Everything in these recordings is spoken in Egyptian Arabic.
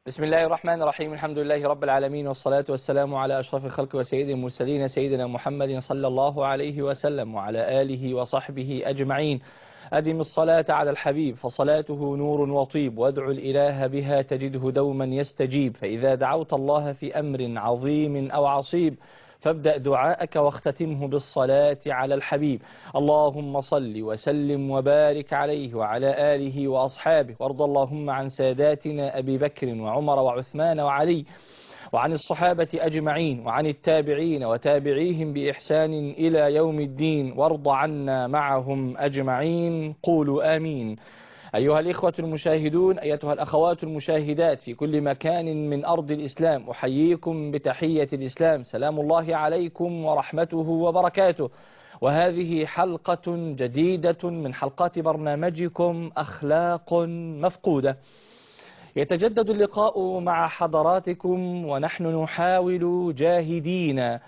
بسم الله الرحمن الرحيم الحمد لله رب العالمين والصلاة والسلام على أشرف الخلق وسيد المرسلين سيدنا محمد صلى الله عليه وسلم وعلى آله وصحبه أجمعين أدم الصلاة على الحبيب فصلاته نور وطيب وادع الإله بها تجده دوما يستجيب فإذا دعوت الله في أمر عظيم أو عصيب فابدأ دعاءك واختتمه بالصلاة على الحبيب اللهم صل وسلم وبارك عليه وعلى آله وأصحابه وارض اللهم عن ساداتنا أبي بكر وعمر وعثمان وعلي وعن الصحابة أجمعين وعن التابعين وتابعيهم بإحسان إلى يوم الدين وارض عنا معهم أجمعين قولوا آمين أيها الإخوة المشاهدون أيتها الأخوات المشاهدات في كل مكان من أرض الإسلام أحييكم بتحية الإسلام سلام الله عليكم ورحمته وبركاته وهذه حلقة جديدة من حلقات برنامجكم أخلاق مفقودة يتجدد اللقاء مع حضراتكم ونحن نحاول جاهدين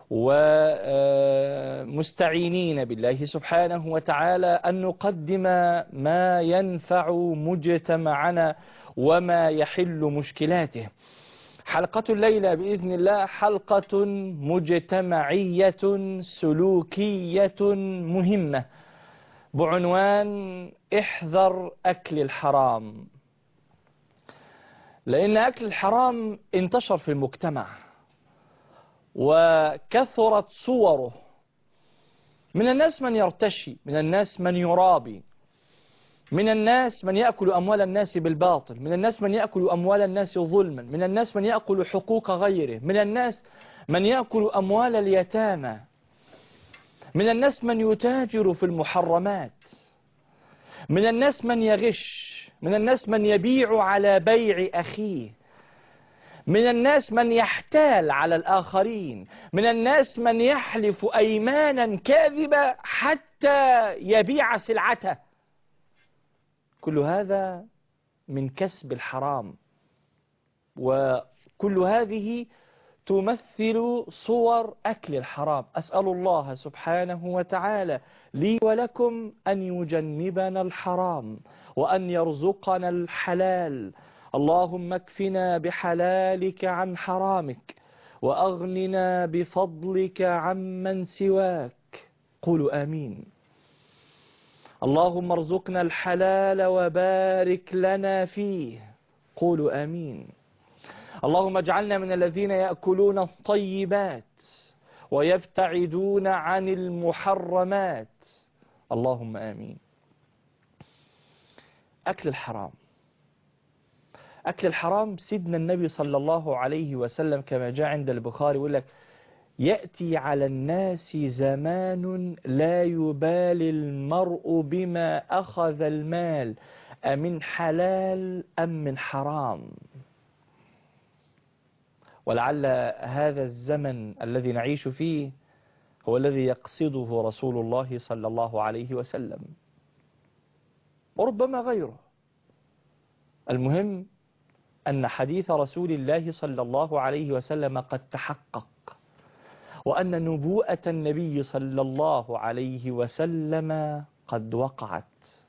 ومستعينين بالله سبحانه وتعالى أن نقدم ما ينفع مجتمعنا وما يحل مشكلاته حلقة الليلة بإذن الله حلقة مجتمعية سلوكية مهمة بعنوان احذر أكل الحرام لأن أكل الحرام انتشر في المجتمع وكثرت صوره من الناس من يرتشي من الناس من يرابي من الناس من يأكل أموال الناس بالباطل من الناس من يأكل أموال الناس ظلما من الناس من يأكل حقوق غيره من الناس من يأكل أموال اليتامى من الناس من يتاجر في المحرمات من الناس من يغش من الناس من يبيع على بيع أخيه من الناس من يحتال على الآخرين من الناس من يحلف أيمانا كاذبة حتى يبيع سلعته كل هذا من كسب الحرام وكل هذه تمثل صور أكل الحرام أسأل الله سبحانه وتعالى لي ولكم أن يجنبنا الحرام وأن يرزقنا الحلال اللهم اكفنا بحلالك عن حرامك وأغننا بفضلك عمن سواك قولوا آمين اللهم ارزقنا الحلال وبارك لنا فيه قولوا آمين اللهم اجعلنا من الذين يأكلون الطيبات ويبتعدون عن المحرمات اللهم آمين أكل الحرام أكل الحرام سيدنا النبي صلى الله عليه وسلم كما جاء عند البخاري يقول لك يأتي على الناس زمان لا يبالي المرء بما أخذ المال أمن حلال أم من حرام ولعل هذا الزمن الذي نعيش فيه هو الذي يقصده رسول الله صلى الله عليه وسلم وربما غيره المهم أن حديث رسول الله صلى الله عليه وسلم قد تحقق وأن نبوءة النبي صلى الله عليه وسلم قد وقعت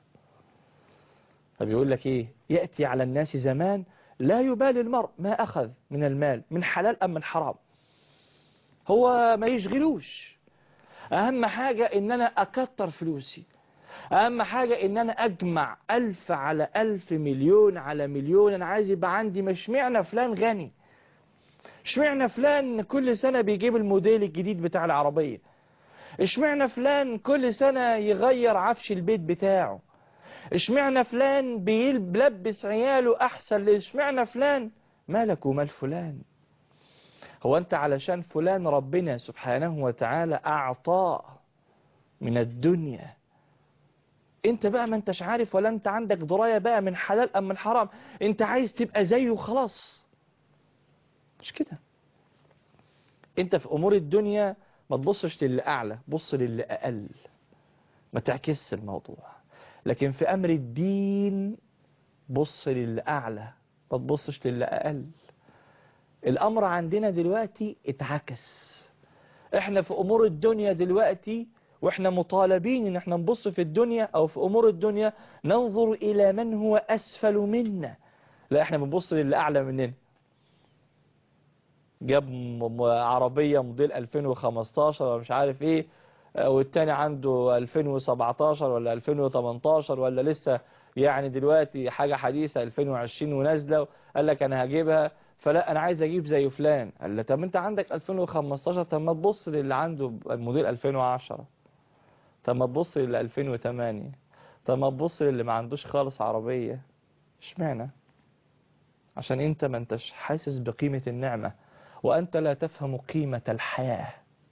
فبيقول لك إيه يأتي على الناس زمان لا يبالي المرء ما أخذ من المال من حلال أم من حرام هو ما يشغلوش أهم حاجة إن أنا أكتر فلوسي أهم حاجة إن أنا أجمع ألف على ألف مليون على مليون أنا عايز يبقى عندي مش معنى فلان غني اشمعنى فلان كل سنة بيجيب الموديل الجديد بتاع العربية اشمعنى فلان كل سنة يغير عفش البيت بتاعه اشمعنى فلان بيلبس عياله أحسن اشمعنى فلان مالك ومال فلان هو أنت علشان فلان ربنا سبحانه وتعالى أعطاه من الدنيا انت بقى ما انتش عارف ولا انت عندك دراية بقى من حلال ام من حرام انت عايز تبقى زيه وخلاص مش كده انت في امور الدنيا ما تبصش للي اعلى بص للي اقل ما تعكس الموضوع لكن في امر الدين بص للي اعلى ما تبصش للي اقل الامر عندنا دلوقتي اتعكس احنا في امور الدنيا دلوقتي واحنا مطالبين ان احنا نبص في الدنيا او في امور الدنيا ننظر الى من هو اسفل منا لا احنا بنبص للي اعلى مننا جاب م- م- عربية موديل 2015 ولا مش عارف ايه آه، والتاني عنده 2017 ولا 2018 ولا لسه يعني دلوقتي حاجة حديثة 2020 ونازلة قال لك انا هجيبها فلا انا عايز اجيب زي فلان قال له طب انت عندك 2015 طب ما تبص للي عنده موديل 2010 طب ما تبص للي 2008 طب ما تبص للي ما عندوش خالص عربية اشمعنى عشان انت ما انتش حاسس بقيمة النعمة وانت لا تفهم قيمة الحياة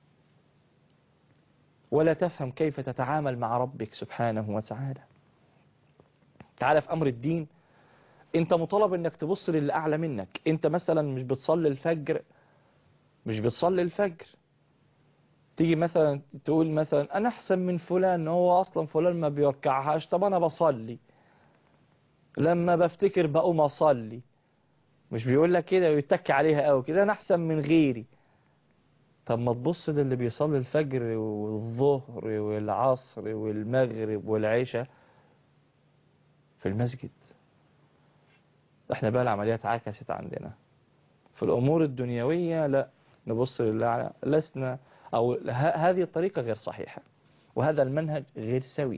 ولا تفهم كيف تتعامل مع ربك سبحانه وتعالى تعالى في امر الدين انت مطالب انك تبص للي اعلى منك انت مثلا مش بتصلي الفجر مش بتصلي الفجر تيجي مثلا تقول مثلا انا احسن من فلان هو اصلا فلان ما بيركعهاش طب انا بصلي لما بفتكر بقوم اصلي مش بيقول لك كده ويتك عليها قوي كده انا احسن من غيري طب ما تبص للي بيصلي الفجر والظهر والعصر والمغرب والعشاء في المسجد احنا بقى العملية اتعكست عندنا في الامور الدنيوية لا نبص لله لسنا او ه- هذه الطريقة غير صحيحة وهذا المنهج غير سوي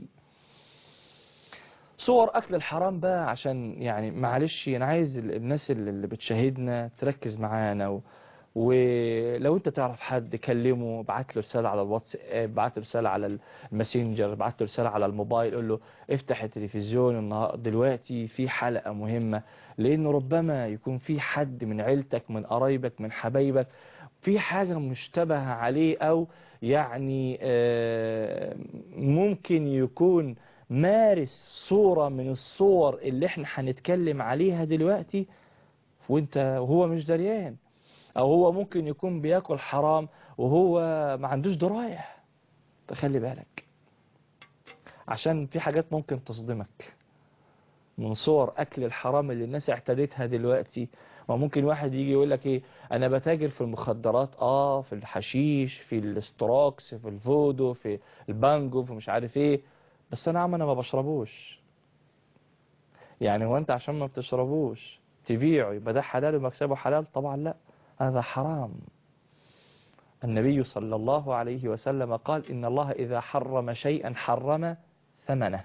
صور اكل الحرام بقى عشان يعني معلش انا عايز ال- الناس اللي اللي بتشاهدنا تركز معانا و... ولو انت تعرف حد كلمه ابعت له رسالة على الواتساب ابعت له رسالة على الماسنجر ابعت له رسالة على الموبايل قول له افتح التلفزيون النهار دلوقتي في حلقة مهمة لانه ربما يكون في حد من عيلتك من قرايبك من حبايبك في حاجة مشتبه عليه او يعني آه، ممكن يكون مارس صورة من الصور اللي احنا هنتكلم عليها دلوقتي وانت وهو مش دريان او هو ممكن يكون بياكل حرام وهو ما عندوش دراية تخلي بالك عشان في حاجات ممكن تصدمك من صور اكل الحرام اللي الناس اعتادتها دلوقتي وممكن واحد يجي يقول لك ايه انا بتاجر في المخدرات اه في الحشيش في الاستروكس في الفودو في البانجو في مش عارف ايه بس انا عم انا ما بشربوش يعني هو انت عشان ما بتشربوش تبيعه يبقى ده حلال ومكسبه حلال طبعا لا هذا حرام النبي صلى الله عليه وسلم قال إن الله إذا حرم شيئا حرم ثمنه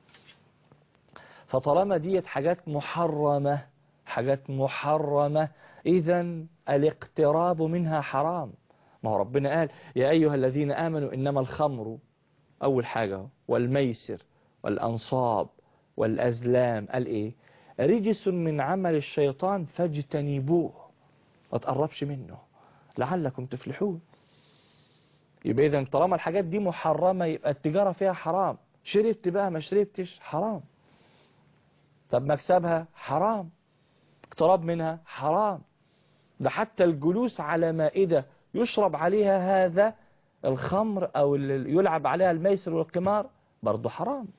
فطالما ديت حاجات محرمة حاجات محرمة إذا الاقتراب منها حرام ما هو ربنا قال يا أيها الذين آمنوا إنما الخمر أول حاجة والميسر والأنصاب والأزلام قال إيه رجس من عمل الشيطان فاجتنبوه ما تقربش منه لعلكم تفلحون يبقى إذا طالما الحاجات دي محرمة يبقى التجارة فيها حرام شربت بقى ما شربتش حرام طب مكسبها حرام اقتراب منها حرام ده حتى الجلوس على مائدة يشرب عليها هذا الخمر أو اللي يلعب عليها الميسر والقمار برضه حرام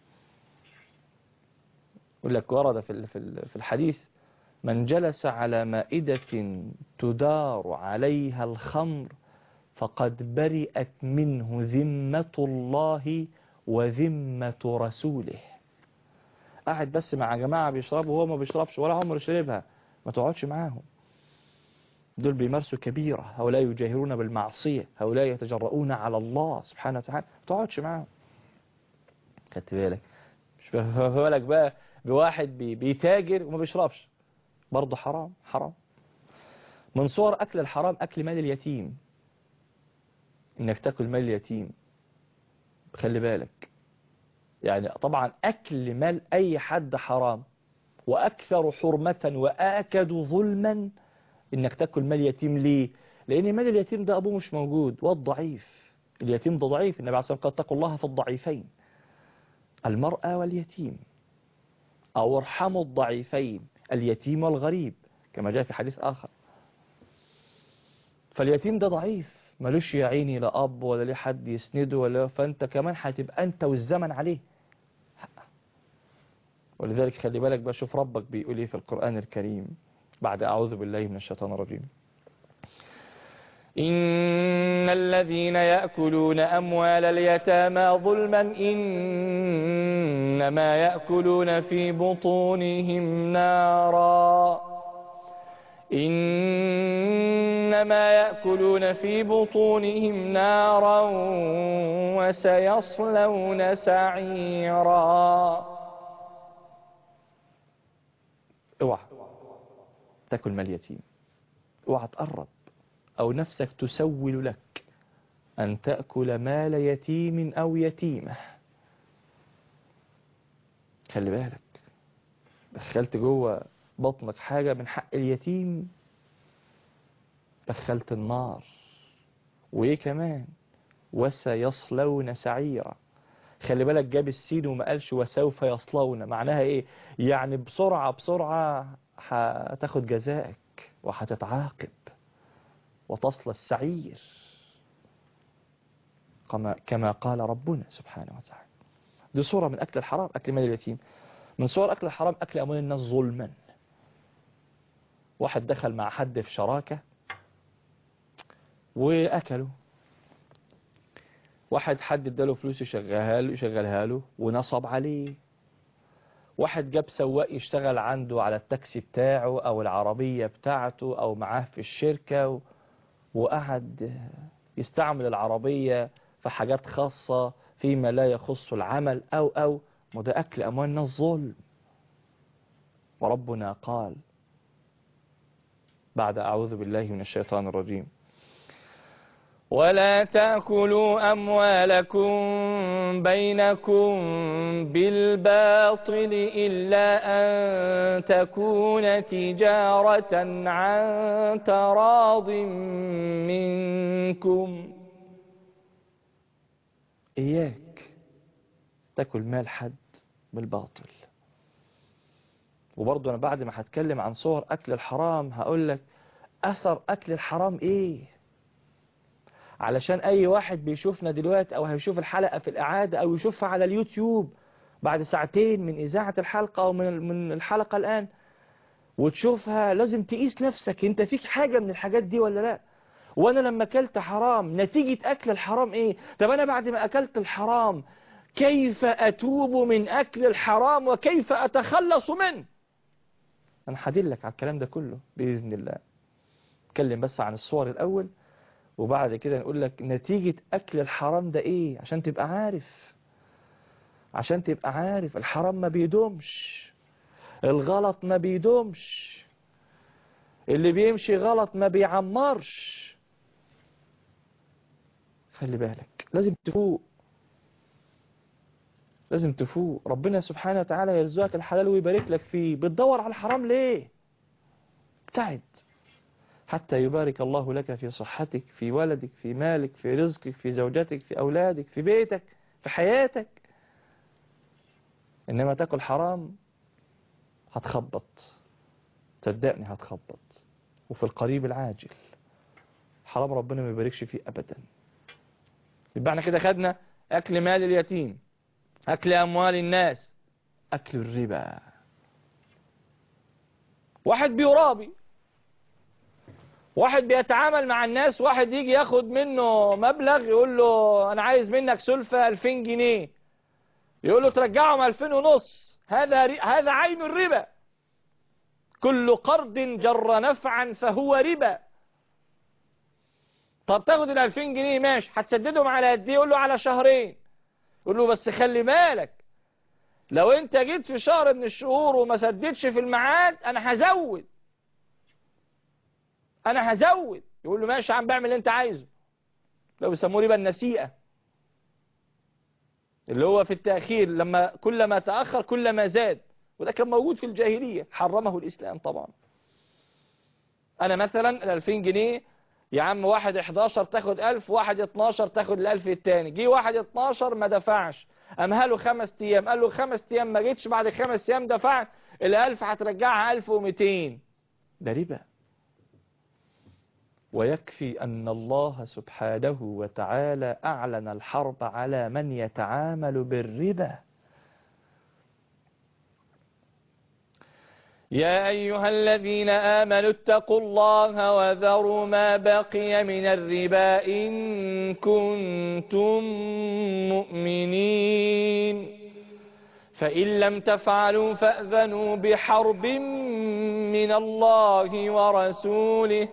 يقول لك ورد في ال- في ال- في الحديث من جلس على مائدة تدار عليها الخمر فقد برئت منه ذمة الله وذمة رسوله قاعد بس مع جماعة بيشربوا وهو ما بيشربش ولا عمره شربها ما تقعدش معاهم دول بيمارسوا كبيرة هؤلاء يجاهرون بالمعصية هؤلاء يتجرؤون على الله سبحانه وتعالى ما تقعدش معاهم خدت بالك مش بالك بقى بواحد بي- بيتاجر وما بيشربش برضه حرام حرام من صور أكل الحرام أكل مال اليتيم إنك تأكل مال اليتيم خلي بالك يعني طبعا أكل مال أي حد حرام وأكثر حرمة وآكد ظلما إنك تأكل مال يتيم ليه لأن مال اليتيم ده أبوه مش موجود والضعيف اليتيم ده ضعيف النبي عليه الصلاة والسلام قال اتقوا الله في الضعيفين المرأة واليتيم أو ارحموا الضعيفين اليتيم والغريب كما جاء في حديث آخر فاليتيم ده ضعيف ملوش يا عيني لا أب ولا ليه حد يسنده ولا فأنت كمان هتبقى أنت والزمن عليه ولذلك خلي بالك بقى شوف ربك بيقول ايه في القرآن الكريم بعد أعوذ بالله من الشيطان الرجيم إن الذين يأكلون أموال اليتامى ظلما إنما يأكلون في بطونهم نارا إنما يأكلون في بطونهم نارا وسيصلون سعيرا اوعى تاكل مال يتيم اوعى تقرب أو نفسك تسول لك أن تأكل مال يتيم أو يتيمة خلي بالك دخلت جوه بطنك حاجة من حق اليتيم دخلت النار وإيه كمان وسيصلون سعيرا خلي بالك جاب السين وما قالش وسوف يصلون معناها إيه يعني بسرعة بسرعة هتاخد جزائك وهتتعاقب وتصل السعير كما, كما قال ربنا سبحانه وتعالى دي صورة من أكل الحرام أكل مال اليتيم من صور أكل الحرام أكل أموال الناس ظلما واحد دخل مع حد في شراكة وأكلوا واحد حد اداله فلوس يشغلها له يشغلها له ونصب عليه واحد جاب سواق يشتغل عنده على التاكسي بتاعه أو العربية بتاعته أو معاه في الشركة و... وقعد يستعمل العربية في حاجات خاصة فيما لا يخص العمل أو أو وده أكل أموال الناس ظلم وربنا قال بعد أعوذ بالله من الشيطان الرجيم ولا تأكلوا أموالكم بينكم بالباطل إلا أن تكون تجارة عن تراض منكم إياك تاكل مال حد بالباطل وبرضه أنا بعد ما هتكلم عن صور أكل الحرام هقول لك أثر أكل الحرام إيه علشان أي واحد بيشوفنا دلوقتي أو هيشوف الحلقة في الإعادة أو يشوفها على اليوتيوب بعد ساعتين من إذاعة الحلقة أو من من الحلقة الآن وتشوفها لازم تقيس نفسك أنت فيك حاجة من الحاجات دي ولا لا وأنا لما أكلت حرام نتيجة أكل الحرام إيه طب أنا بعد ما أكلت الحرام كيف أتوب من أكل الحرام وكيف أتخلص منه أنا هدلك على الكلام ده كله بإذن الله اتكلم بس عن الصور الأول وبعد كده نقول لك نتيجة أكل الحرام ده إيه عشان تبقى عارف عشان تبقى عارف الحرام ما بيدومش الغلط ما بيدومش اللي بيمشي غلط ما بيعمرش خلي بالك لازم تفوق لازم تفوق ربنا سبحانه وتعالى يرزقك الحلال ويبارك لك فيه بتدور على الحرام ليه ابتعد حتى يبارك الله لك في صحتك في ولدك في مالك في رزقك في زوجتك في أولادك في بيتك في حياتك إنما تاكل حرام هتخبط صدقني هتخبط وفي القريب العاجل حرام ربنا ما يباركش فيه أبدا يبقى احنا كده خدنا أكل مال اليتيم أكل أموال الناس أكل الربا واحد بيرابي واحد بيتعامل مع الناس واحد يجي ياخد منه مبلغ يقول له أنا عايز منك سلفة 2000 جنيه يقول له ترجعهم 2000 ونص هذا هذا عين الربا كل قرض جر نفعا فهو ربا طب تاخد ال 2000 جنيه ماشي هتسددهم على قد ايه يقول له على شهرين يقول له بس خلي بالك لو انت جيت في شهر من الشهور وما سددش في الميعاد انا هزود انا هزود يقول له ماشي عم بعمل اللي انت عايزه لو بيسموه ربا النسيئة اللي هو في التأخير لما كلما تأخر كلما زاد وده كان موجود في الجاهلية حرمه الإسلام طبعا أنا مثلا ال 2000 جنيه يا عم واحد 11 تاخد 1000 واحد 12 تاخد ال1000 التاني جه واحد 12 ما دفعش أمها له خمس أيام قال له خمس أيام ما جيتش بعد خمس أيام دفعت ال1000 هترجعها 1200 ده ربا ويكفي أن الله سبحانه وتعالى أعلن الحرب على من يتعامل بالربا يا أيها الذين آمنوا اتقوا الله وذروا ما بقي من الربا إن كنتم مؤمنين فإن لم تفعلوا فأذنوا بحرب من الله ورسوله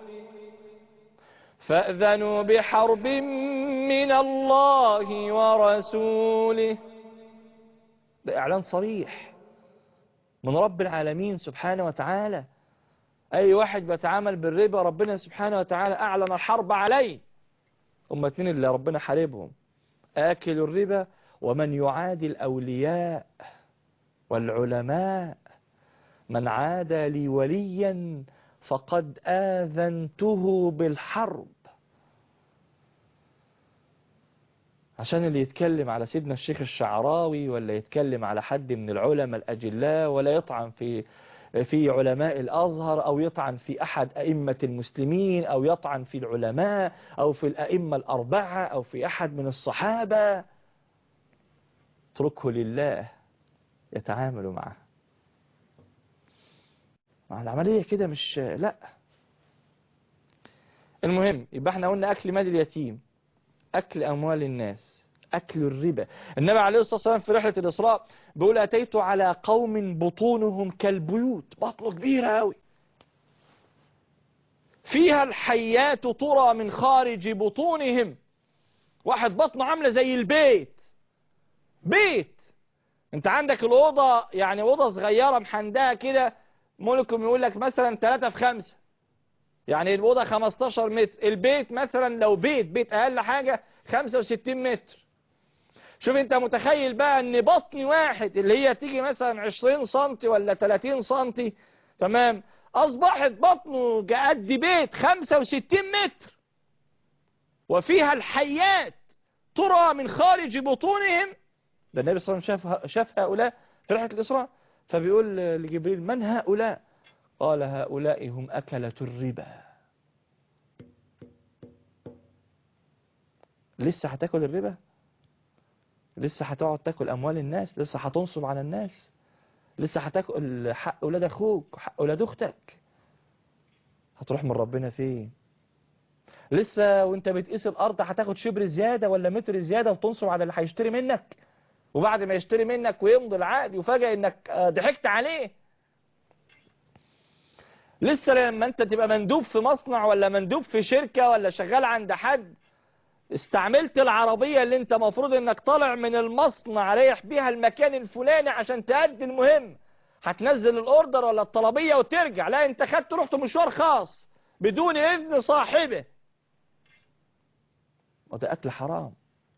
فأذنوا بحرب من الله ورسوله ده إعلان صريح من رب العالمين سبحانه وتعالى أي واحد بيتعامل بالربا ربنا سبحانه وتعالى أعلن الحرب عليه هم اتنين اللي ربنا حاربهم آكل الربا ومن يعادي الأولياء والعلماء من عادى لي وليا فقد آذنته بالحرب عشان اللي يتكلم على سيدنا الشيخ الشعراوي ولا يتكلم على حد من العلماء الأجلاء ولا يطعن في في علماء الأزهر أو يطعن في أحد أئمة المسلمين أو يطعن في العلماء أو في الأئمة الأربعة أو في أحد من الصحابة اتركه لله يتعامل معه مع العملية كده مش لا المهم يبقى احنا قلنا أكل مال اليتيم أكل أموال الناس أكل الربا النبي عليه الصلاة والسلام في رحلة الإسراء بيقول أتيت على قوم بطونهم كالبيوت بطنه كبيرة أوي فيها الحيات ترى من خارج بطونهم واحد بطنه عاملة زي البيت بيت انت عندك الأوضة يعني أوضة صغيرة محندها كده ملكم يقول لك مثلا 3 في 5 يعني الأوضة 15 متر البيت مثلا لو بيت بيت أقل حاجة 65 متر شوف انت متخيل بقى ان بطن واحد اللي هي تيجي مثلا 20 سنتي ولا 30 سنتي تمام أصبحت بطنه قد بيت 65 متر وفيها الحيات ترى من خارج بطونهم ده النبي صلى الله عليه وسلم شاف, شاف هؤلاء في رحلة الإسراء فبيقول لجبريل من هؤلاء قال هؤلاء هم أكلة الربا لسه هتاكل الربا لسه هتقعد تاكل أموال الناس لسه هتنصب على الناس لسه هتاكل حق أولاد أخوك وحق أولاد أختك هتروح من ربنا فين لسه وانت بتقيس الأرض هتاخد شبر زيادة ولا متر زيادة وتنصب على اللي هيشتري منك وبعد ما يشتري منك ويمضي العقد يفاجئ انك ضحكت عليه لسه لما انت تبقى مندوب في مصنع ولا مندوب في شركة ولا شغال عند حد استعملت العربية اللي انت مفروض انك طالع من المصنع رايح بيها المكان الفلاني عشان تأدي المهم هتنزل الاوردر ولا الطلبية وترجع لا انت خدت رحت مشوار خاص بدون اذن صاحبه وده اكل حرام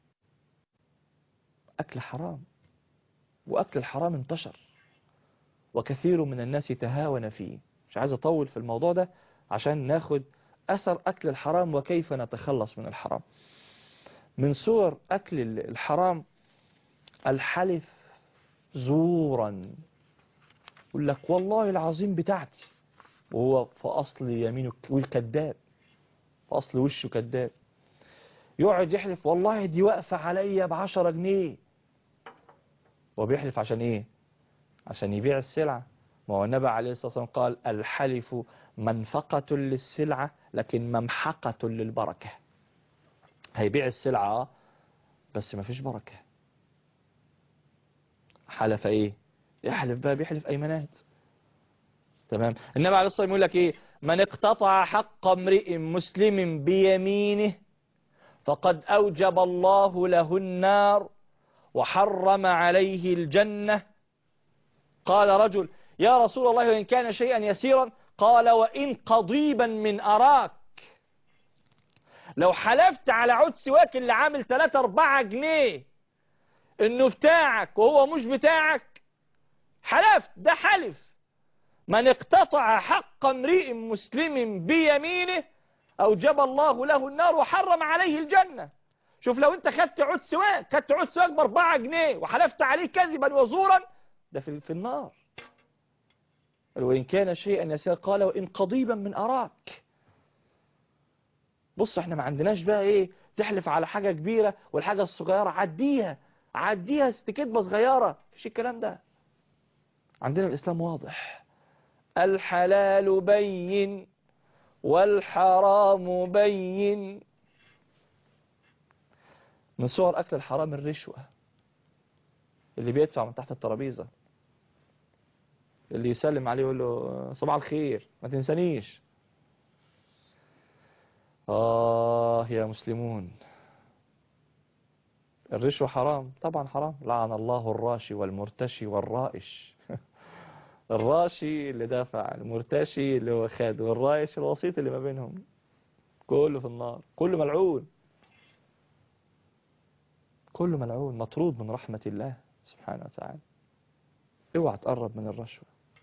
أكل حرام وأكل الحرام انتشر وكثير من الناس تهاون فيه مش عايز أطول في الموضوع ده عشان ناخد أثر أكل الحرام وكيف نتخلص من الحرام من صور أكل الحرام الحلف زورا يقول لك والله العظيم بتاعتي وهو في أصل يمينه والكذاب في أصل وشه كذاب يقعد يحلف والله دي واقفة عليا بعشرة جنيه وبيحلف عشان ايه عشان يبيع السلعة ما هو النبي عليه الصلاة والسلام قال الحلف منفقة للسلعة لكن ممحقة للبركة هيبيع السلعة بس ما فيش بركة حلف ايه يحلف بقى بيحلف ايمانات تمام النبي عليه الصلاة والسلام يقول لك ايه من اقتطع حق امرئ مسلم بيمينه فقد أوجب الله له النار وحرم عليه الجنة قال رجل يا رسول الله وإن كان شيئا يسيرا قال وإن قضيبا من أراك لو حلفت على عود سواك اللي عامل 3 4 جنيه انه بتاعك وهو مش بتاعك حلفت ده حلف من اقتطع حق امرئ مسلم بيمينه أوجب الله له النار وحرم عليه الجنة شوف لو انت خدت عود سواك خدت عود سواك باربعة جنيه وحلفت عليه كذبا وزورا ده في, في النار وإن كان شيئا يسير قال وإن قضيبا من أراك بص احنا ما عندناش بقى ايه تحلف على حاجة كبيرة والحاجة الصغيرة عديها عديها كدبة صغيرة مفيش الكلام ده عندنا الإسلام واضح الحلال بين والحرام بين من صور أكل الحرام الرشوة اللي بيدفع من تحت الترابيزة اللي يسلم عليه يقول له صباح الخير ما تنسانيش آه يا مسلمون الرشوة حرام طبعا حرام لعن الله الراشي والمرتشي والرائش الراشي اللي دافع المرتشي اللي هو خاد والرائش الوسيط اللي ما بينهم كله في النار كله ملعون كله ملعون مطرود من رحمة الله سبحانه وتعالى اوعى تقرب من الرشوة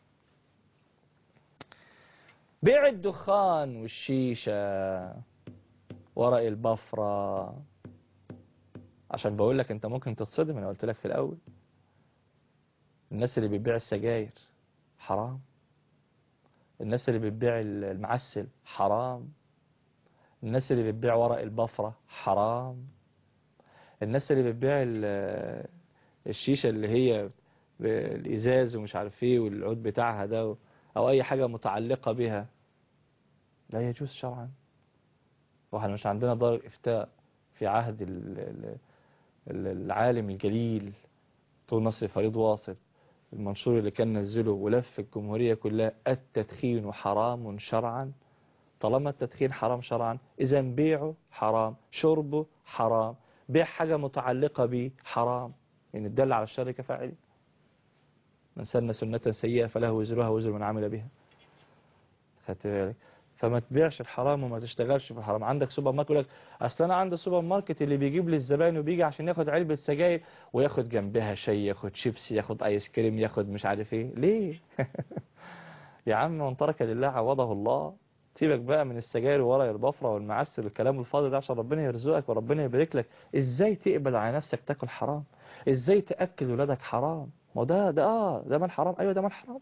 بيع الدخان والشيشة ورق البفرة عشان بقول لك انت ممكن تتصدم انا قلت لك في الاول الناس اللي بتبيع السجاير حرام الناس اللي بتبيع المعسل حرام الناس اللي بتبيع ورق البفرة حرام الناس اللي بتبيع ال- الشيشة اللي هي الإزاز ومش عارف ايه والعود بتاعها ده أو أي حاجة متعلقة بها لا يجوز شرعا واحنا مش عندنا دار الإفتاء في عهد ال- ال- ال- العالم الجليل طول نصر فريد واصل المنشور اللي كان نزله ولف الجمهورية كلها التدخين حرام شرعا طالما التدخين حرام شرعا إذا بيعه حرام شربه حرام بيع حاجة متعلقة به حرام يعني الدل على الشر كفاعله من سن سنة سيئة فله وزرها وزر من عمل بها خدت بالك فما تبيعش الحرام وما تشتغلش في الحرام عندك سوبر ماركت يقول لك اصل انا عندي سوبر ماركت اللي بيجيب لي الزباين وبيجي عشان ياخد علبة سجاير وياخد جنبها شاي ياخد شيبسي ياخد ايس كريم ياخد مش عارف ايه ليه يا عم من ترك لله عوضه الله سيبك بقى من السجاير وورق البفرة والمعسل والكلام الفاضي ده عشان ربنا يرزقك وربنا يبارك لك ازاي تقبل على نفسك تاكل حرام ازاي تاكل ولادك حرام ما هو ده ده اه ده مال حرام ايوه ده مال حرام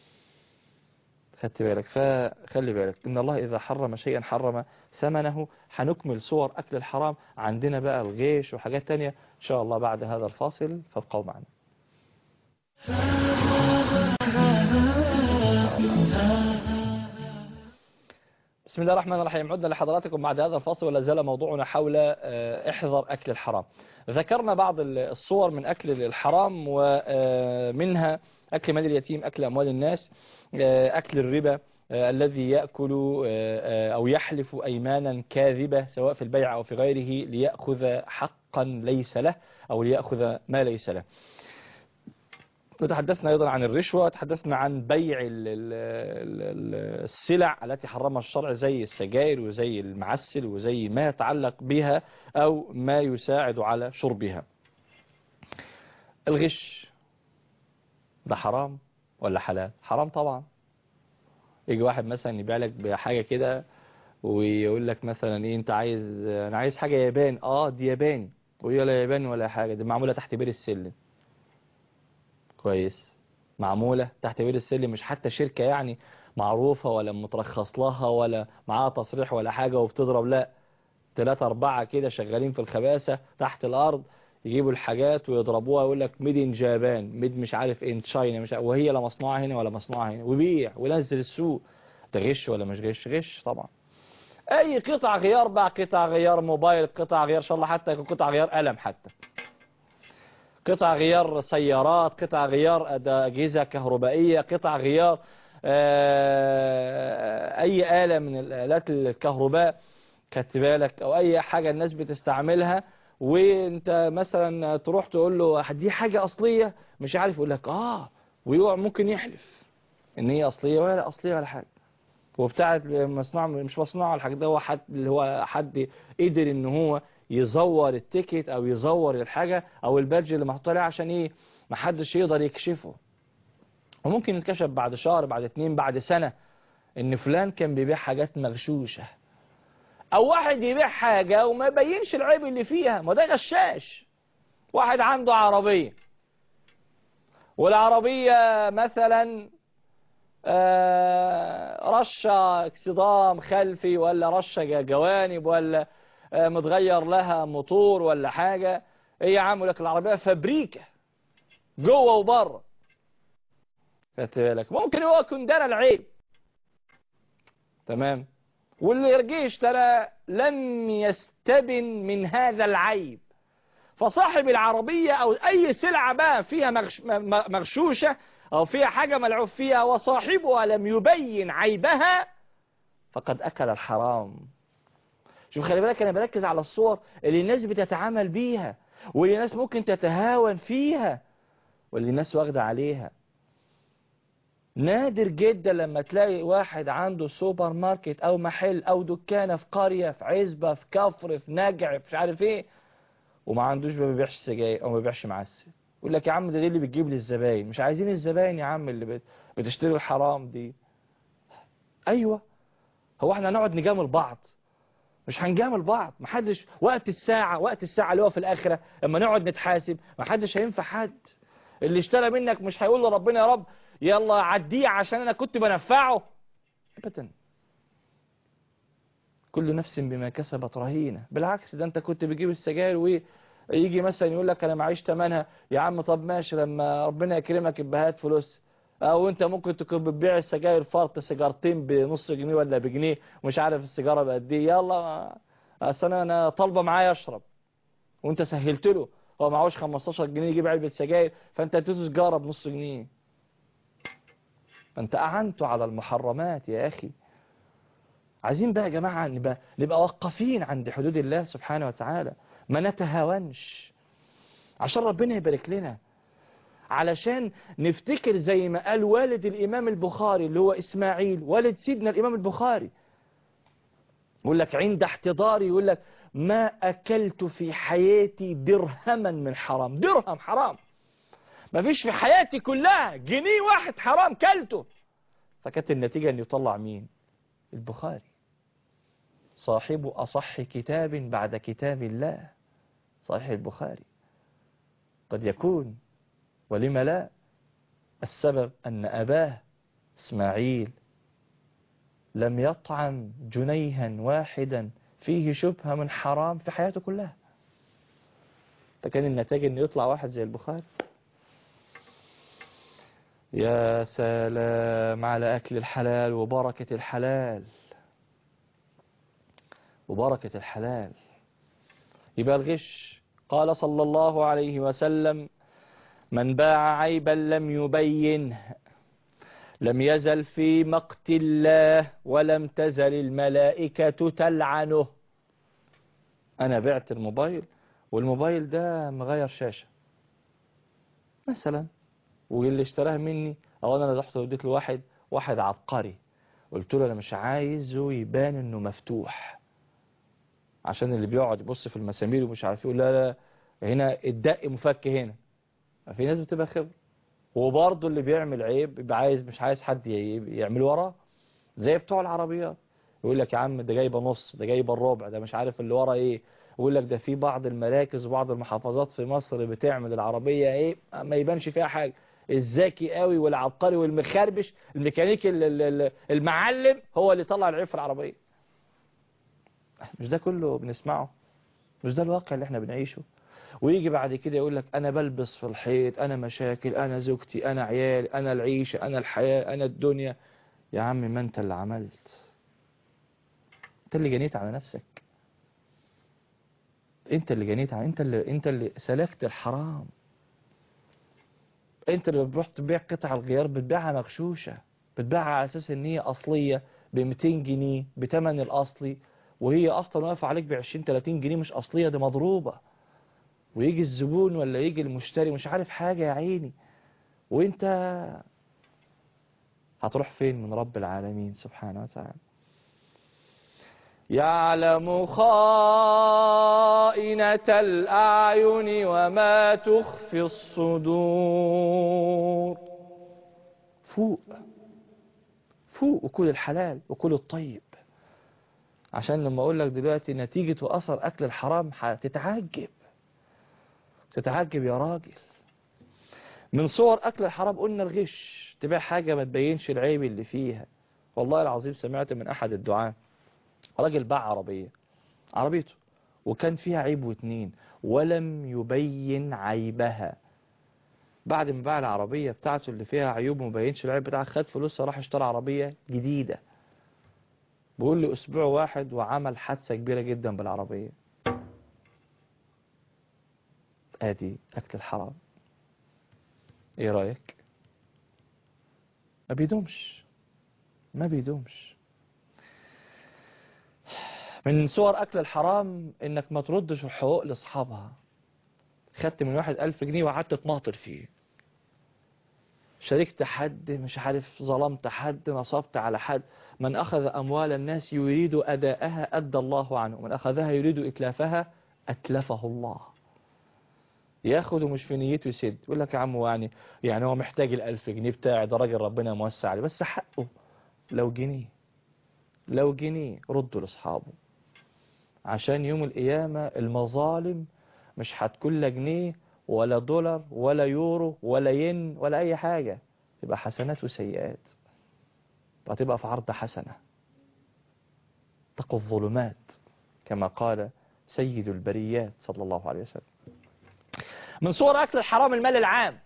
خدت بالك فخلي بالك ان الله اذا حرم شيئا حرم ثمنه هنكمل صور اكل الحرام عندنا بقى الغيش وحاجات تانية ان شاء الله بعد هذا الفاصل فابقوا معنا بسم الله الرحمن الرحيم عدنا لحضراتكم بعد هذا الفاصل ولا زال موضوعنا حول آه، احذر أكل الحرام ذكرنا بعض الصور من أكل الحرام ومنها أكل مال اليتيم أكل أموال الناس آه، أكل الربا آه، الذي يأكل آه، آه، أو يحلف أيمانا كاذبة سواء في البيع أو في غيره ليأخذ حقا ليس له أو ليأخذ ما ليس له وتحدثنا أيضا عن الرشوة وتحدثنا عن بيع ال- ال- ال- السلع التي حرمها الشرع زي السجاير وزي المعسل وزي ما يتعلق بها أو ما يساعد على شربها الغش ده حرام ولا حلال حرام طبعا يجي واحد مثلا يبيع لك بحاجة كده ويقول لك مثلا ايه انت عايز انا عايز حاجة ياباني اه دي ياباني ولا ياباني ولا حاجة دي معمولة تحت بير السلم كويس معمولة تحت بير السلم مش حتى شركة يعني معروفة ولا مترخص لها ولا معاها تصريح ولا حاجة وبتضرب لا ثلاثة أربعة كده شغالين في الخباسة تحت الأرض يجيبوا الحاجات ويضربوها يقول لك ميد ان جابان ميد مش عارف ان تشاينا مش عارف وهي لا مصنوعة هنا ولا مصنوعة هنا وبيع وينزل السوق ده غش ولا مش غش غش طبعا اي قطع غيار بقى قطع غيار موبايل قطع غيار ان شاء الله حتى يكون قطع غيار قلم حتى قطع غيار سيارات قطع غيار أد- أجهزة كهربائية قطع غيار آه، أي آلة من الآلات الكهرباء خدت بالك أو أي حاجة الناس بتستعملها وانت مثلا تروح تقول له دي حاجة أصلية مش عارف يقول لك آه ويقع ممكن يحلف إن هي أصلية ولا أصلية ولا حاجة وبتاعت مصنوع مش مصنوع الحاجة ده هو حد اللي هو حد قدر ان هو يزور التيكت او يزور الحاجة او البادج اللي محطوط عليه عشان ايه محدش يقدر يكشفه وممكن يتكشف بعد شهر بعد اتنين بعد سنة ان فلان كان بيبيع حاجات مغشوشة او واحد يبيع حاجة وما يبينش العيب اللي فيها ما ده غشاش واحد عنده عربية والعربية مثلا آه، رشة اكسدام خلفي ولا رشة ج- جوانب ولا آه، متغير لها موتور ولا حاجة ايه يا عم يقول لك العربية فابريكا جوه وبره خدت بالك ممكن هو يكون درى العيب تمام واللي يرجيش ترى لم يستبن من هذا العيب فصاحب العربية أو أي سلعة بقى فيها مغش م- مغشوشة أو فيها حاجة ملعوب فيها وصاحبها لم يبين عيبها فقد أكل الحرام شوف خلي بالك أنا بركز على الصور اللي الناس بتتعامل بيها واللي الناس ممكن تتهاون فيها واللي الناس واخدة عليها نادر جدا لما تلاقي واحد عنده سوبر ماركت او محل او دكانة في قرية في عزبة في كفر في نجع في مش عارف ايه وما عندوش ما بيبيعش سجاير او ما بيبيعش معسل يقول لك يا عم ده دي اللي بتجيب لي الزباين مش عايزين الزباين يا عم اللي بت- بتشتري الحرام دي ايوه هو احنا هنقعد نجامل بعض مش هنجامل بعض محدش وقت الساعة وقت الساعة اللي هو في الآخرة لما نقعد نتحاسب محدش هينفع حد اللي اشترى منك مش هيقول لربنا يا رب يلا عديه عشان انا كنت بنفعه ابدا كل نفس بما كسبت رهينة بالعكس ده انت كنت بتجيب السجاير ويجي مثلا يقول لك انا معيش تمنها يا عم طب ماشي لما ربنا يكرمك يبقى هات فلوس او انت ممكن تكون بتبيع السجاير فرط سيجارتين بنص جنيه ولا بجنيه ومش عارف السيجاره بقد ايه يلا اصل انا انا طالبه معايا اشرب وانت سهلت له هو معهوش 15 جنيه يجيب علبه سجاير فانت اديته سيجاره بنص جنيه فانت اعنته على المحرمات يا اخي عايزين بقى يا جماعه نبقى نبقى واقفين عند حدود الله سبحانه وتعالى ما نتهاونش عشان ربنا يبارك لنا علشان نفتكر زي ما قال والد الإمام البخاري اللي هو إسماعيل والد سيدنا الإمام البخاري يقول لك عند احتضاري يقول لك ما أكلت في حياتي درهما من حرام درهم حرام ما فيش في حياتي كلها جنيه واحد حرام كلته فكانت النتيجة أن يطلع مين البخاري صاحب أصح كتاب بعد كتاب الله صحيح البخاري قد يكون ولم لا السبب أن أباه إسماعيل لم يطعم جنيها واحدا فيه شبهة من حرام في حياته كلها فكان النتاج أن يطلع واحد زي البخاري يا سلام على أكل الحلال وبركة الحلال وبركة الحلال يبقى الغش قال صلى الله عليه وسلم من باع عيبا لم يبينه لم يزل في مقت الله ولم تزل الملائكة تلعنه أنا بعت الموبايل والموبايل ده مغير شاشة مثلا واللي اشتراها مني أو أنا رحت وديت له واحد واحد عبقري قلت له أنا مش عايزه يبان إنه مفتوح عشان اللي بيقعد يبص في المسامير ومش عارف يقول لا لا هنا الدق مفك هنا في ناس بتبقى خبرة وبرضه اللي بيعمل عيب بيبقى عايز مش عايز حد يعمل وراه زي بتوع العربيات يقول لك يا عم ده جايبه نص ده جايبه الربع ده مش عارف اللي ورا ايه يقول لك ده في بعض المراكز وبعض المحافظات في مصر بتعمل العربية ايه ما يبانش فيها حاجة الذكي قوي والعبقري والمخربش الميكانيكي المعلم هو اللي طلع العيب في العربية مش ده كله بنسمعه مش ده الواقع اللي احنا بنعيشه ويجي بعد كده يقول لك انا بلبس في الحيط انا مشاكل انا زوجتي انا عيالي انا العيشة انا الحياة انا الدنيا يا عم ما انت اللي عملت انت اللي جنيت على نفسك انت اللي جنيت على انت اللي انت اللي سلكت الحرام انت اللي بتروح تبيع قطع الغيار بتبيعها مغشوشة بتبيعها على اساس ان هي اصلية ب 200 جنيه بتمن الاصلي وهي اصلا واقفه عليك ب 20 30 جنيه مش اصلية دي مضروبة ويجي الزبون ولا يجي المشتري مش عارف حاجة يا عيني وانت هتروح فين من رب العالمين سبحانه وتعالى يعلم خائنة الأعين وما تخفي الصدور فوق فوق وكل الحلال وكل الطيب عشان لما أقول لك دلوقتي نتيجة وأثر أكل الحرام هتتعجب تتعجب يا راجل من صور أكل الحرام قلنا الغش تبيع حاجة ما تبينش العيب اللي فيها والله العظيم سمعت من أحد الدعاة راجل باع عربية عربيته وكان فيها عيب واتنين ولم يبين عيبها بعد ما باع العربية بتاعته اللي فيها عيوب ومبينش العيب بتاعها خد فلوسها راح اشترى عربية جديدة بيقول لي أسبوع واحد وعمل حادثة كبيرة جدا بالعربية ادي أكل الحرام ايه رأيك ما بيدومش ما بيدومش من صور أكل الحرام إنك ما تردش الحقوق لأصحابها خدت من واحد ألف جنيه وقعدت تماطل فيه شاركت حد مش عارف ظلمت حد نصبت على حد من أخذ أموال الناس يريد أداءها أدى الله عنه من أخذها يريد إتلافها أتلفه الله ياخد ومش في نيته يسد يقول لك يا عم يعني يعني هو محتاج الألف جنيه بتاعي ده راجل ربنا موسع عليه بس حقه لو جنيه لو جنيه ردوا لأصحابه عشان يوم القيامة المظالم مش هتكون لا جنيه ولا دولار ولا يورو ولا ين ولا أي حاجة تبقى حسنات وسيئات وهتبقى في عرض حسنة تقوا الظلمات كما قال سيد البريات صلى الله عليه وسلم من صور أكل الحرام المال العام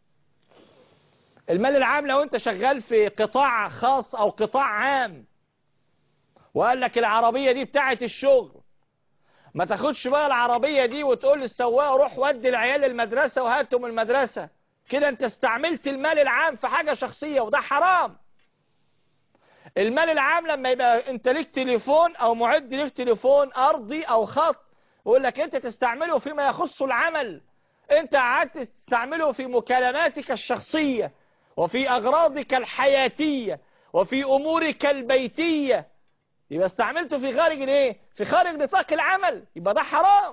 المال العام لو أنت شغال في قطاع خاص أو قطاع عام وقال لك العربية دي بتاعت الشغل ما تاخدش بقى العربية دي وتقول للسواق روح ودي العيال المدرسة وهاتهم المدرسة كده انت استعملت المال العام في حاجة شخصية وده حرام المال العام لما يبقى انت ليك تليفون او معد ليك تليفون ارضي او خط ويقول لك انت تستعمله فيما يخص العمل انت قعدت تستعمله في مكالماتك الشخصية وفي اغراضك الحياتية وفي امورك البيتية يبقى استعملته في خارج الايه في خارج نطاق العمل يبقى ده حرام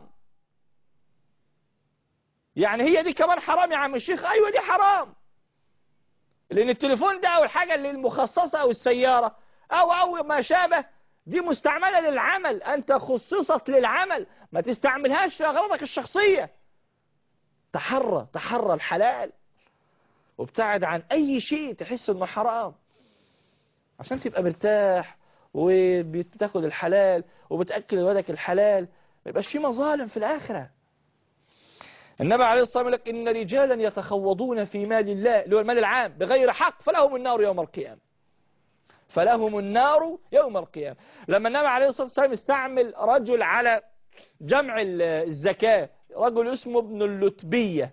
يعني هي دي كمان حرام يا عم الشيخ ايوه دي حرام لان التليفون ده او الحاجة اللي المخصصة او السيارة او او ما شابه دي مستعملة للعمل انت خصصت للعمل ما تستعملهاش في اغراضك الشخصية تحرى تحرى الحلال وابتعد عن اي شيء تحس انه حرام عشان تبقى مرتاح وبتاخد الحلال وبتأكل ولدك الحلال ما يبقاش في مظالم في الآخرة النبي عليه الصلاة والسلام يقول لك إن رجالا يتخوضون في مال الله اللي هو المال العام بغير حق فلهم النار يوم القيامة فلهم النار يوم القيامة لما النبي عليه الصلاة والسلام استعمل رجل على جمع الزكاة رجل اسمه ابن اللتبية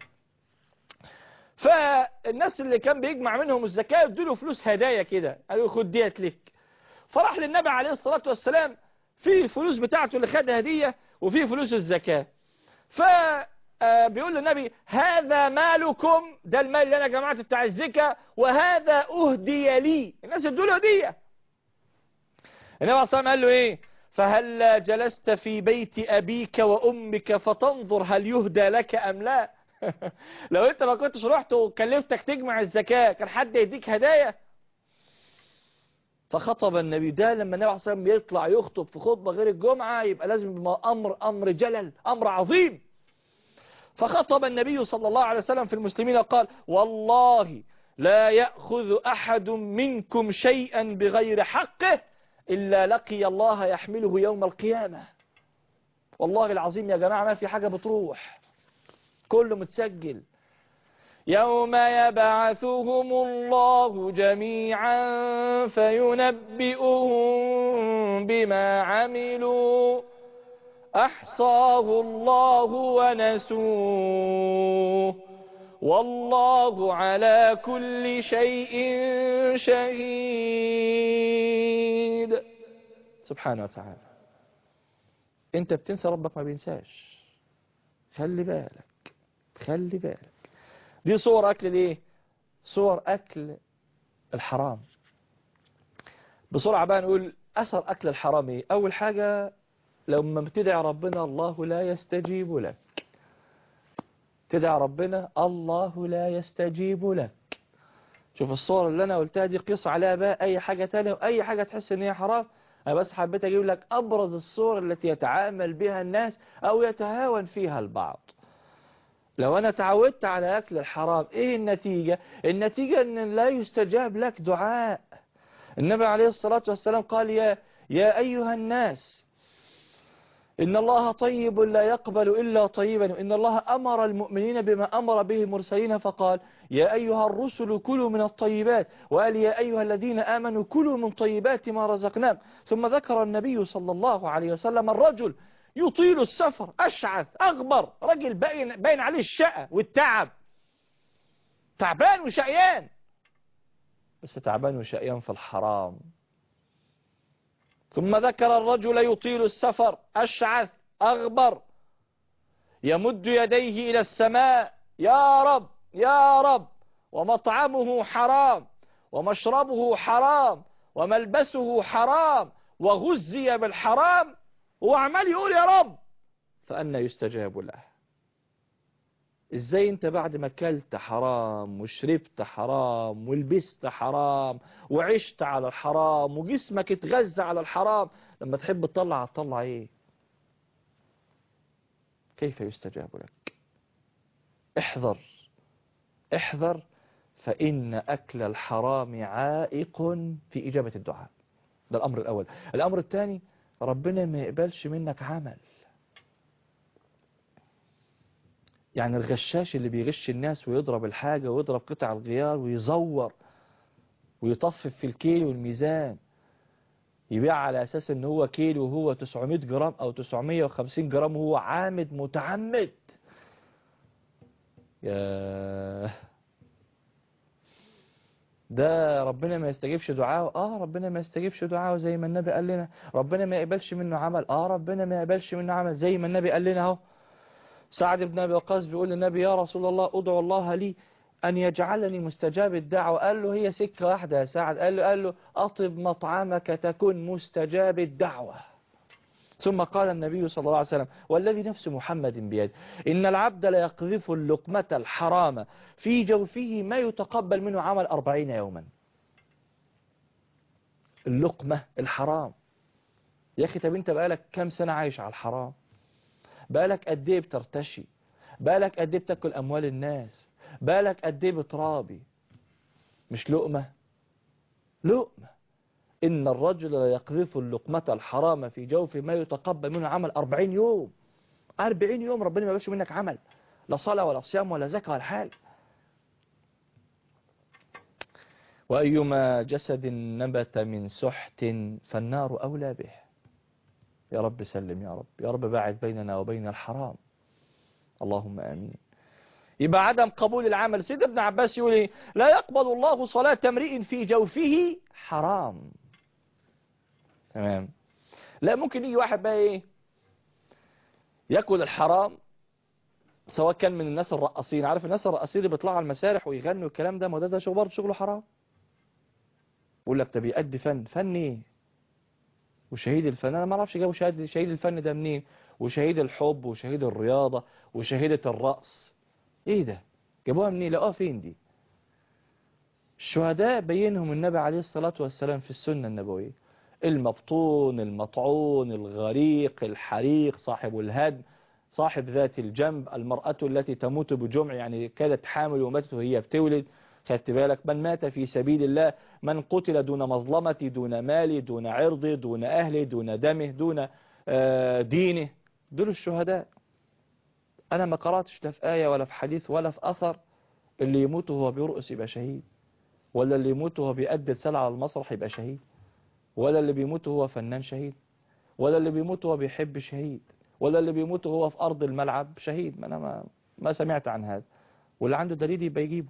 فالناس اللي كان بيجمع منهم الزكاة يدوا له فلوس هدايا كده قالوا خد ديت لك فراح للنبي عليه الصلاة والسلام في الفلوس بتاعته اللي خدها هدية وفي فلوس الزكاة فبيقول للنبي هذا مالكم ده المال اللي أنا جمعته بتاع الزكاة وهذا أهدي لي الناس ادوا له هدية النبي عليه الصلاة والسلام قال له إيه فهل جلست في بيت أبيك وأمك فتنظر هل يهدى لك أم لا لو أنت ما كنتش رحت وكلفتك تجمع الزكاة كان حد يديك هدايا فخطب النبي ده لما النبي عليه الصلاة والسلام يطلع يخطب في خطبة غير الجمعة يبقى لازم يبقى أمر أمر جلل أمر عظيم فخطب النبي صلى الله عليه وسلم في المسلمين قال والله لا يأخذ أحد منكم شيئا بغير حقه إلا لقي الله يحمله يوم القيامة والله العظيم يا جماعة ما في حاجة بتروح كله متسجل يوم يبعثهم الله جميعا فينبئهم بما عملوا أحصاه الله ونسوه والله على كل شيء شهيد سبحانه وتعالى انت بتنسى ربك ما بينساش خلي بالك خلي بالك دي صور أكل الايه صور أكل الحرام بسرعة بقى نقول أثر أكل الحرام ايه أول حاجة لما بتدعي ربنا الله لا يستجيب لك تدعي ربنا الله لا يستجيب لك شوف الصور اللي أنا قلتها دي قيس عليها بقى أي حاجة تانية وأي حاجة تحس إن هي حرام أنا بس حبيت أجيب لك أبرز الصور التي يتعامل بها الناس أو يتهاون فيها البعض لو أنا تعودت على أكل الحرام إيه النتيجة النتيجة أن لا يستجاب لك دعاء النبي عليه الصلاة والسلام قال يا, يا أيها الناس إن الله طيب لا يقبل إلا طيبا وإن الله أمر المؤمنين بما أمر به المرسلين فقال يا أيها الرسل كلوا من الطيبات وقال يا أيها الذين آمنوا كلوا من طيبات ما رزقناكم ثم ذكر النبي صلى الله عليه وسلم الرجل يطيل السفر أشعث أغبر رجل باين, باين عليه الشقة والتعب تعبان وشقيان بس تعبان وشقيان في الحرام ثم ذكر الرجل يطيل السفر أشعث أغبر يمد يديه إلى السماء يا رب يا رب ومطعمه حرام ومشربه حرام وملبسه حرام وغزي بالحرام وعمال يقول يا رب فأنا يستجاب له ازاي انت بعد ما اكلت حرام وشربت حرام ولبست حرام وعشت على الحرام وجسمك اتغذى على الحرام لما تحب تطلع هتطلع ايه كيف يستجاب لك احذر احذر فإن أكل الحرام عائق في إجابة الدعاء ده الأمر الأول الأمر الثاني ربنا ما يقبلش منك عمل يعني الغشاش اللي بيغش الناس ويضرب الحاجة ويضرب قطع الغيار ويزور ويطفف في الكيلو والميزان يبيع على أساس ان هو كيلو وهو 900 جرام أو 950 جرام وهو عامد متعمد يا ده ربنا ما يستجيبش دعاءه اه ربنا ما يستجيبش دعاءه زي ما النبي قال لنا ربنا ما يقبلش منه عمل اه ربنا ما يقبلش منه عمل زي ما النبي قال لنا اهو سعد بن أبي وقاص بيقول للنبي يا رسول الله ادعو الله لي أن يجعلني مستجاب الدعوة قال له هي سكة واحدة يا سعد قال له, قال له أطب مطعمك تكن مستجاب الدعوة ثم قال النبي صلى الله عليه وسلم والذي نفس محمد بيده إن العبد لا يقذف اللقمة الحرام في جوفه ما يتقبل منه عمل أربعين يوما اللقمة الحرام يا أخي طب أنت بقالك كام سنة عايش على الحرام بالك قد ايه بترتشي بالك قد ايه بتاكل اموال الناس بالك قد ايه بترابي مش لقمة لقمة ان الرجل لا يقذف اللقمة الحرام في جوف ما يتقبل منه عمل أربعين يوم أربعين يوم ربنا ما يبقاش منك عمل لا صلاة ولا صيام ولا زكاة ولا حاجة وأيما جسد نبت من سحت فالنار أولى به يا رب سلم يا رب يا رب باعد بيننا وبين الحرام اللهم آمين يبقى عدم قبول العمل سيد ابن عباس يقول ايه لا يقبل الله صلاة امرئ في جوفه حرام تمام لا ممكن يجي واحد بقى ايه ياكل الحرام سواء كان من الناس الرقاصين عارف الناس الرقاصين اللي بيطلعوا على المسارح ويغنوا الكلام ده ما ده ده شغل برضه شغله حرام يقول لك ده بيأدي فن فن ايه وشهيد الفن انا ما اعرفش جابوا شهيد شهيد الفن ده منين وشهيد الحب وشهيد الرياضة وشهيدة الرأس ايه ده جابوها منين لقوها فين دي الشهداء بينهم النبي عليه الصلاة والسلام في السنة النبوية المبطون المطعون الغريق الحريق صاحب الهدم صاحب ذات الجنب المرأة التي تموت بجمع يعني كادت حامل وماتت وهي بتولد خدت بالك من مات في سبيل الله من قتل دون مظلمة دون مال دون عرض دون أهل دون دمه دون دينه دول الشهداء أنا ما قرأتش لا في آية ولا في حديث ولا في أثر اللي يموت وهو بيرقص يبقى شهيد ولا اللي يموت وهو بيأدي رسالة على المسرح يبقى شهيد ولا اللي بيموت وهو فنان شهيد ولا اللي بيموت وهو بيحب شهيد ولا اللي بيموت وهو في أرض الملعب شهيد ما أنا ما, ما سمعت عن هذا واللي عنده دليل يبقى يجيبه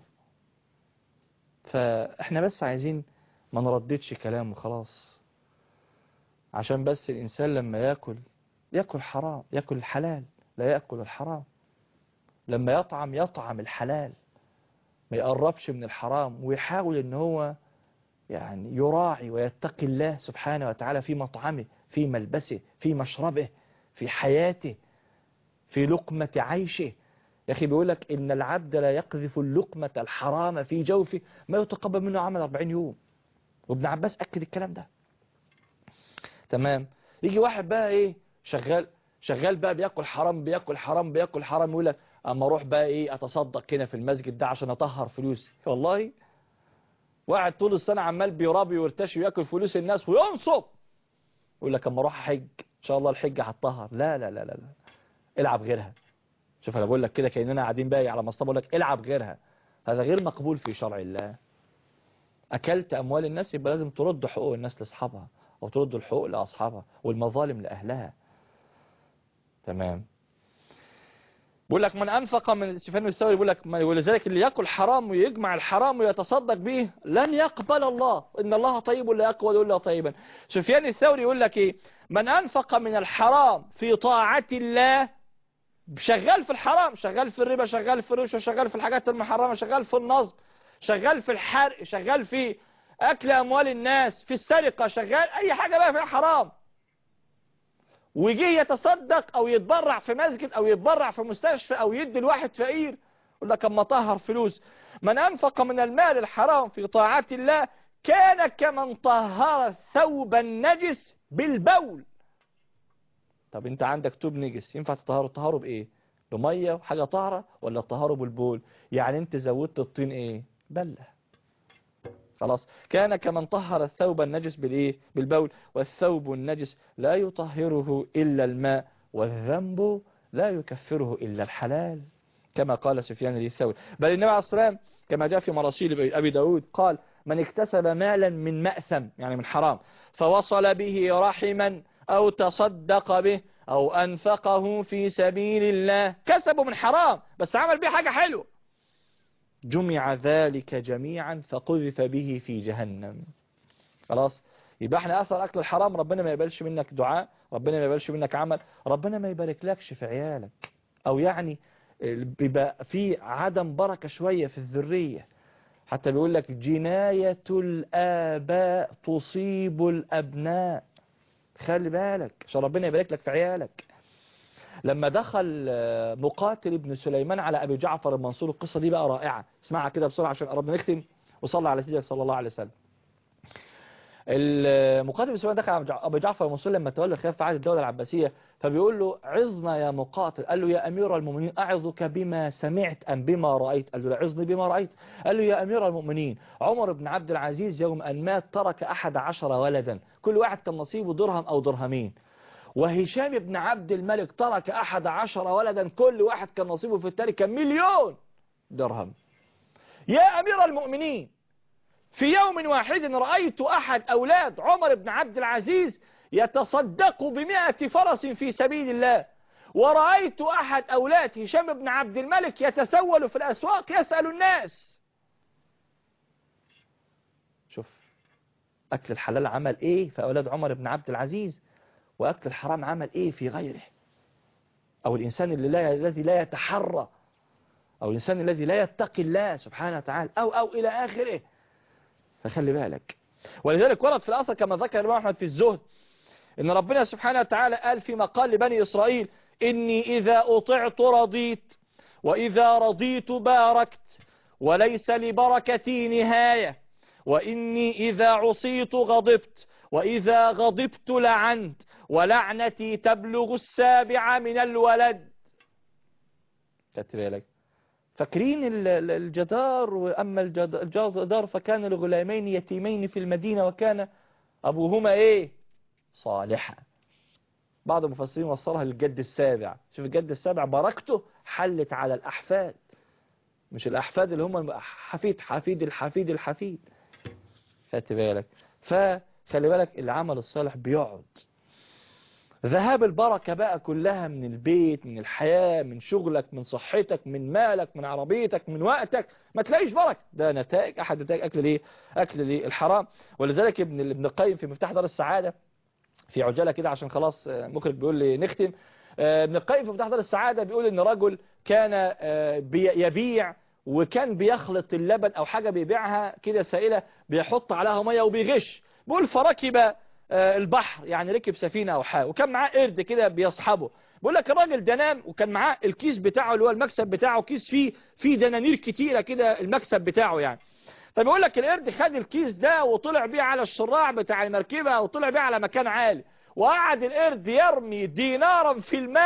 فاحنا بس عايزين ما نرددش كلام وخلاص عشان بس الإنسان لما يأكل يأكل حرام يأكل الحلال لا يأكل الحرام لما يطعم يطعم الحلال ما يقربش من الحرام ويحاول ان هو يعني يراعي ويتقي الله سبحانه وتعالى في مطعمه في ملبسه في مشربه في حياته في لقمة عيشه يا أخي بيقول لك إن العبد لا يقذف اللقمة الحرام في جوفه ما يتقبل منه عمل 40 يوم وابن عباس أكد الكلام ده تمام يجي واحد بقى إيه شغال شغال بقى بياكل حرام بياكل حرام بياكل حرام يقول لك اما اروح بقى ايه اتصدق هنا في المسجد ده عشان اطهر فلوسي والله واحد طول السنة عمال بيرابي ويرتشي وياكل فلوس الناس وينصب يقول لك اما اروح احج ان شاء الله الحجة هتطهر لا لا لا لا لا العب غيرها شوف انا بقول لك كده كاننا قاعدين باقي على مصطبه بقول لك العب غيرها هذا غير مقبول في شرع الله اكلت اموال الناس يبقى لازم ترد حقوق الناس لاصحابها او ترد الحقوق لاصحابها والمظالم لاهلها تمام بيقول لك من انفق من سفيان الثوري بيقول لك ولذلك اللي ياكل حرام ويجمع الحرام ويتصدق به لن يقبل الله ان الله طيب لا يقبل الا طيبا سفيان الثوري يقول لك ايه من انفق من الحرام في طاعه الله شغال في الحرام شغال في الربا شغال في الرشوه شغال في الحاجات المحرمه شغال في النصب شغال في الحرق شغال في اكل اموال الناس في السرقه شغال اي حاجه بقى فيها حرام ويجي يتصدق او يتبرع في مسجد او يتبرع في مستشفى او يدي لواحد فقير يقول لك اما طهر فلوس من انفق من المال الحرام في طاعة الله كان كمن طهر الثوب النجس بالبول طب انت عندك توب نجس ينفع تطهره تطهره بايه بمية وحاجة طهرة ولا تطهره بالبول يعني انت زودت الطين ايه بله خلاص كان كمن طهر الثوب النجس بالايه بالبول والثوب النجس لا يطهره إلا الماء والذنب لا يكفره إلا الحلال كما قال سفيان ذي الثوري بل النبي عليه الصلاة كما جاء في مراسيل أبي داود قال من اكتسب مالا من مأثم يعني من حرام فوصل به رحما أو تصدق به أو أنفقه في سبيل الله كسبه من حرام بس عمل به حاجة حلوة جمع ذلك جميعا فقذف به في جهنم خلاص يبقى احنا اثر اكل الحرام ربنا ما يقبلش منك دعاء ربنا ما يقبلش منك عمل ربنا ما يبارك لكش في عيالك او يعني بيبقى في عدم بركة شوية في الذرية حتى بيقول لك جناية الآباء تصيب الأبناء خلي بالك عشان ربنا يبارك لك في عيالك لما دخل مقاتل ابن سليمان على أبي جعفر المنصور القصة دي بقى رائعة اسمعها كده بسرعة عشان قربنا نختم وصلى على سيدنا صلى الله عليه وسلم المقاتل ابن سليمان دخل على أبي جعفر المنصور لما تولى الخلافة في عهد الدولة العباسية فبيقول له عظنا يا مقاتل قال له يا أمير المؤمنين أعظك بما سمعت أم بما رأيت قال له لا عظني بما رأيت قال له يا أمير المؤمنين عمر بن عبد العزيز يوم أن مات ترك أحد عشر ولدا كل واحد كان نصيبه درهم أو درهمين وهشام بن عبد الملك ترك أحد عشر ولدا كل واحد كان نصيبه في التركة مليون درهم يا أمير المؤمنين في يوم واحد رأيت أحد أولاد عمر بن عبد العزيز يتصدق بمئة فرس في سبيل الله ورأيت أحد أولاد هشام بن عبد الملك يتسول في الأسواق يسأل الناس شوف أكل الحلال عمل إيه في أولاد عمر بن عبد العزيز وأكل الحرام عمل إيه في غيره أو الإنسان اللي لا الذي لا يتحرى أو الإنسان الذي لا يتقي الله سبحانه وتعالى أو أو إلى آخره فخلي بالك ولذلك ورد في الأثر كما ذكر الإمام أحمد في الزهد إن ربنا سبحانه وتعالى قال في مقال لبني إسرائيل إني إذا أطعت رضيت وإذا رضيت باركت وليس لبركتي نهاية وإني إذا عصيت غضبت وإذا غضبت لعنت ولعنتي تبلغ السابع من الولد خدت بالك فاكرين الجدار وأما الجدار فكان لغلامين يتيمين في المدينة وكان أبوهما إيه صالحا بعض المفسرين وصلها للجد السابع شوف الجد السابع بركته حلت على الأحفاد مش الأحفاد اللي هم حفيد حفيد الحفيد الحفيد خدت بالك فخلي بالك العمل الصالح بيقعد ذهاب البركة بقى كلها من البيت من الحياة من شغلك من صحتك من مالك من عربيتك من وقتك ما تلاقيش بركة ده نتائج أحد نتائج أكل ليه أكل ليه الحرام ولذلك ابن ابن القيم في مفتاح دار السعادة في عجالة كده عشان خلاص مخرج بيقول لي نختم ابن القيم في مفتاح دار السعادة بيقول ان رجل كان يبيع وكان بيخلط اللبن او حاجة بيبيعها كده سائلة بيحط عليها مية وبيغش بيقول فركب البحر يعني ركب سفينة او حاجة وكان معاه قرد كده بيصحبه بيقول لك الراجل ده نام وكان معاه الكيس بتاعه اللي هو المكسب بتاعه كيس فيه فيه دنانير كتيرة كده المكسب بتاعه يعني فبيقول لك القرد خد الكيس ده وطلع بيه على الشراع بتاع المركبة وطلع بيه على مكان عالي وقعد القرد يرمي دينارا في الماء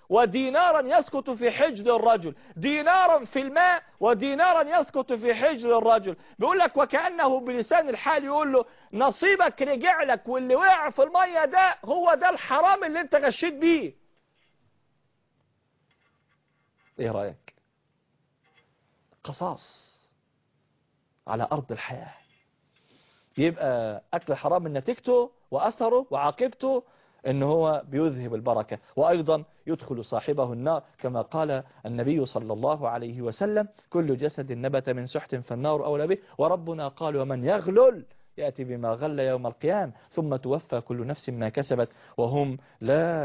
ودينارا يسقط في حجر الرجل دينارا في الماء ودينارا يسقط في حجر الرجل بيقول لك وكأنه بلسان الحال يقول له نصيبك رجع لك واللي وقع في المية ده هو ده الحرام اللي انت غشيت بيه ايه رأيك قصاص على أرض الحياة يبقى أكل الحرام من نتيجته وأثره وعاقبته ان هو بيذهب البركة وأيضا يدخل صاحبه النار كما قال النبي صلى الله عليه وسلم كل جسد نبت من سحت فالنار أولى به وربنا قال ومن يغلل يأتي بما غل يوم القيام ثم توفى كل نفس ما كسبت وهم لا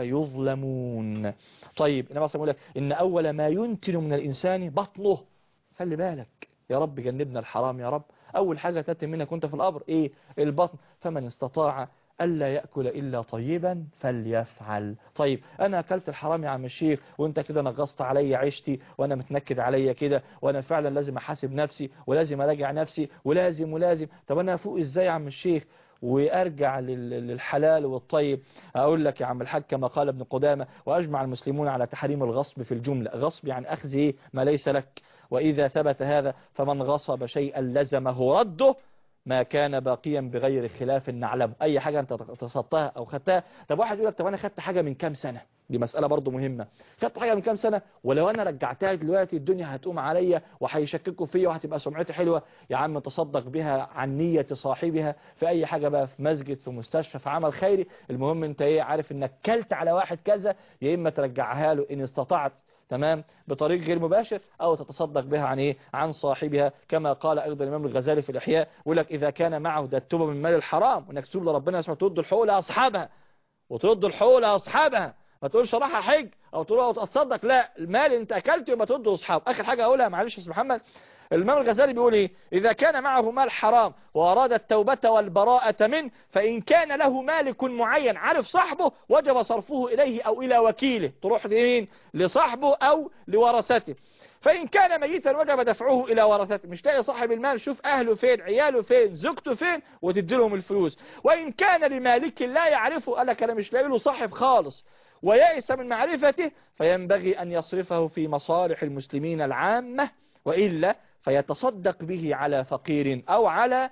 يظلمون طيب النبي صلى الله عليه وسلم إن أول ما ينتن من الإنسان بطنه خلي بالك يا رب جنبنا الحرام يا رب أول حاجة تتم منك وانت في القبر إيه البطن فمن استطاع ألا يأكل إلا طيبا فليفعل طيب أنا أكلت الحرام يا عم الشيخ وانت كده نغصت علي عيشتي وأنا متنكد عليا كده وأنا فعلا لازم أحاسب نفسي ولازم أراجع نفسي ولازم ولازم طب أنا أفوق إزاي يا عم الشيخ وأرجع للحلال والطيب أقول لك يا عم الحاج كما قال ابن قدامة وأجمع المسلمون على تحريم الغصب في الجملة غصب يعني أخذ إيه ما ليس لك وإذا ثبت هذا فمن غصب شيئا لزمه رده ما كان باقيا بغير خلاف نعلمه اي حاجة انت تصدتها او خدتها طب واحد يقول لك طب انا خدت حاجة من كام سنة دي مسألة برضو مهمة خدت حاجة من كام سنة ولو انا رجعتها دلوقتي الدنيا هتقوم عليا وهيشككوا فيا وهتبقى سمعتي حلوة يا عم تصدق بها عن نية صاحبها في اي حاجة بقى في مسجد في مستشفى في عمل خيري المهم انت ايه عارف انك كلت على واحد كذا يا اما ترجعها له ان استطعت تمام بطريق غير مباشر أو تتصدق بها عن إيه عن صاحبها كما قال أيضا الإمام الغزالي في الإحياء يقول لك إذا كان معه ده التوبة من مال الحرام وإنك تتوب لربنا سبحانه ترد الحقوق لأصحابها وترد الحقوق لأصحابها ما تقولش راح حج أو تقول أو تتصدق لا المال اللي أنت أكلته يبقى ترده لأصحابه آخر حاجة أقولها معلش يا محمد الإمام الغزالي بيقول إيه إذا كان معه مال حرام وأراد التوبة والبراءة منه فإن كان له مالك معين عارف صاحبه وجب صرفه إليه أو إلى وكيله تروح لمين لصاحبه أو لورثته فإن كان ميتا وجب دفعه إلى ورثته مش لاقي صاحب المال شوف أهله فين عياله فين زوجته فين وتديلهم الفلوس وإن كان لمالك لا يعرفه قال لك أنا مش لاقي له صاحب خالص ويأس من معرفته فينبغي أن يصرفه في مصالح المسلمين العامة وإلا فيتصدق به على فقير أو على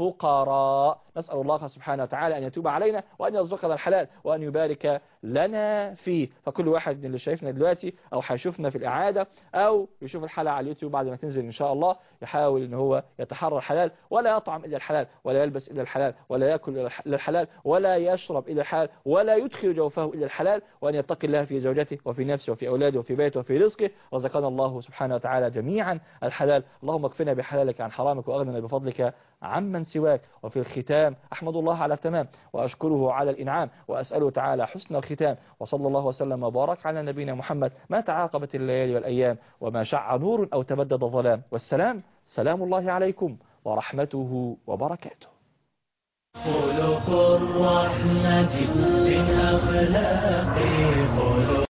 فقراء نسأل الله سبحانه وتعالى أن يتوب علينا وأن يرزقنا الحلال وأن يبارك لنا فيه فكل واحد من اللي شايفنا دلوقتي أو هيشوفنا في الإعادة أو يشوف الحلقة على اليوتيوب بعد ما تنزل إن شاء الله يحاول أن هو يتحرى الحلال ولا يطعم إلا الحلال ولا يلبس إلا الحلال ولا يأكل إلا الحلال ولا يشرب إلا الحلال ولا يدخل جوفه إلا الحلال وأن يتقي الله في زوجته وفي نفسه وفي أولاده وفي بيته وفي رزقه رزقنا الله سبحانه وتعالى جميعا الحلال اللهم اكفنا بحلالك عن حرامك وأغننا بفضلك عمن سواك وفي الختام أحمد الله على التمام وأشكره على الإنعام وأسأله تعالى حسن الختام وصلى الله وسلم وبارك على نبينا محمد ما تعاقبت الليالي والأيام وما شع نور أو تبدد ظلام والسلام سلام الله عليكم ورحمته وبركاته خلق الرحمة من أخلاقه خلق